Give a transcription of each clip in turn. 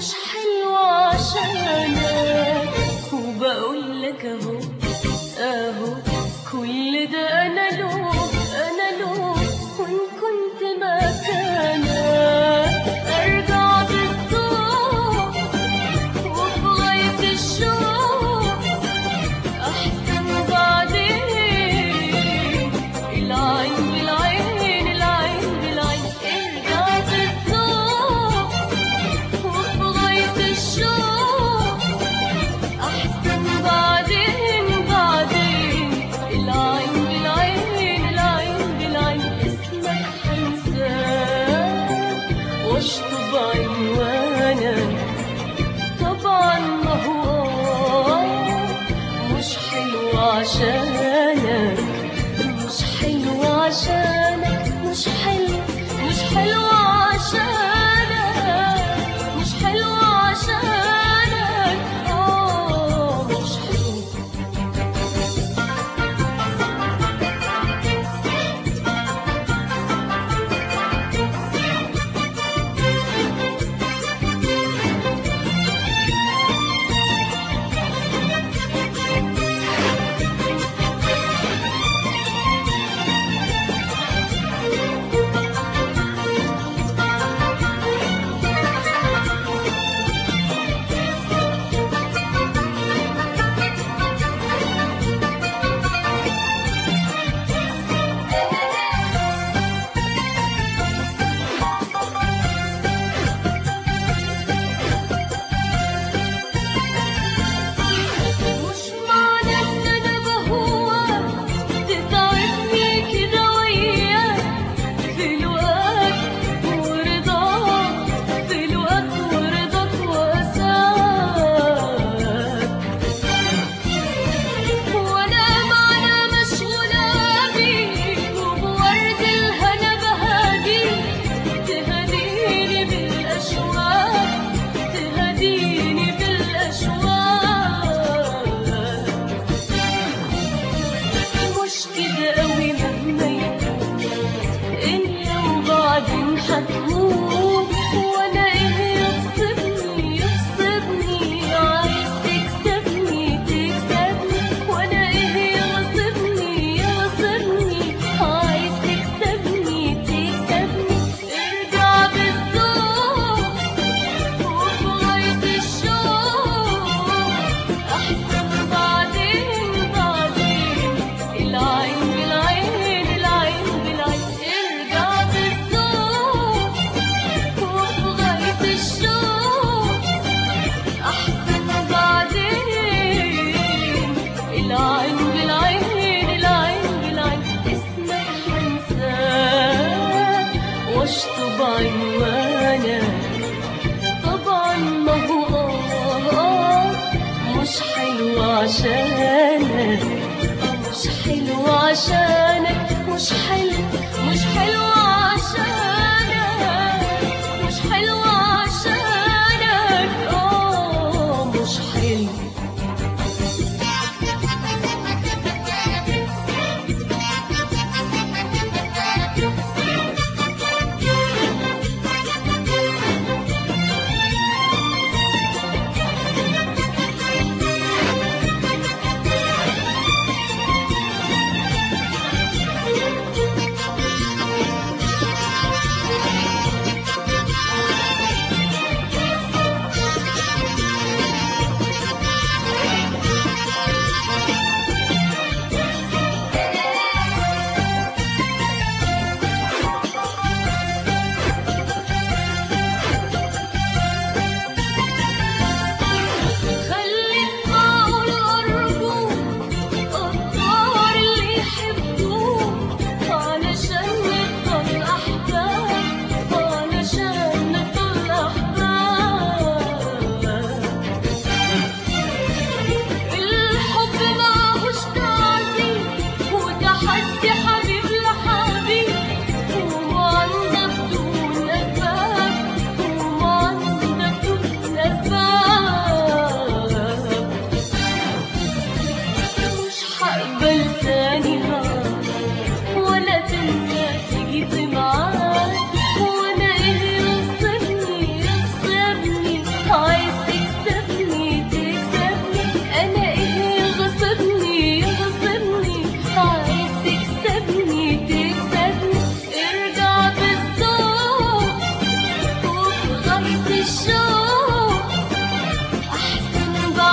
مش حلوة عشانك وبقول لك اهو اهو كل ده انا له انا له وان كنت مكانك ارجع بالصوت وفي غاية الشوق احسن بعدين العين بالعين العين بالعين ارجع بالصوت وفي غاية الشوق أحسن بعدين بعدين العين بالعين العين بالعين اسمك حنساك واشطب عنوانك طبعا ما هو مش حلو عشانك مش حلو عشانك مش حلو مش حلو عشانك مش حلو عشانك اه مش حلو مش معنى ان انا بهواك تتعبني كده وياك في الوقت ورضاك في الوقت ورضاك واساك وانا معنا مشغولة بيك وبورد الهنا بهاديك تهديني بالاشواق تهديني بالاشواق مش كده قوي مهما يكون إلا وبعدين هتقوم وانا ايه يغصبني يغصبني عايز تكسبني تكسبني وانا ايه يغصبني يغصبني عايز تكسبني تكسبني ارجع بالذوق وفي غاية الشوق أحسن بعدين بعدين العين بالعين العين بالعين ارجع بالذوق وفي غاية الشوق أحسن بعدين العين بالعين العين بالعين اسمك حنساك واشطب عنوانك طبعا ما هو آه مش حلو عشانك مش حلو عشانك مش حلو مش حلو عشانك مش حلو عشانك اه مش حلو الشوق أحسن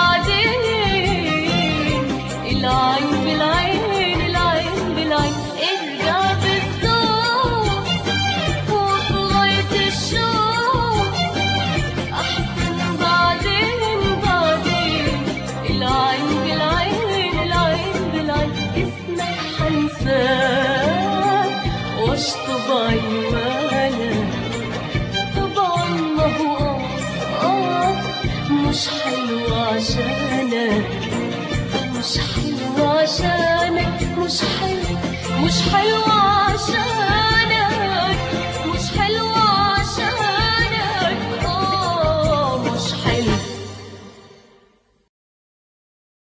بعدين العين بالعين العين بالعين ارجع بالذوق وفي غاية الشوق أحسن بعدين بعدين العين بالعين العين بالعين اسمك حنساك واشطب عنوانك طبعا ما هو آه آه مش حلو عشانك مش حلو عشانك مش حلو مش حلو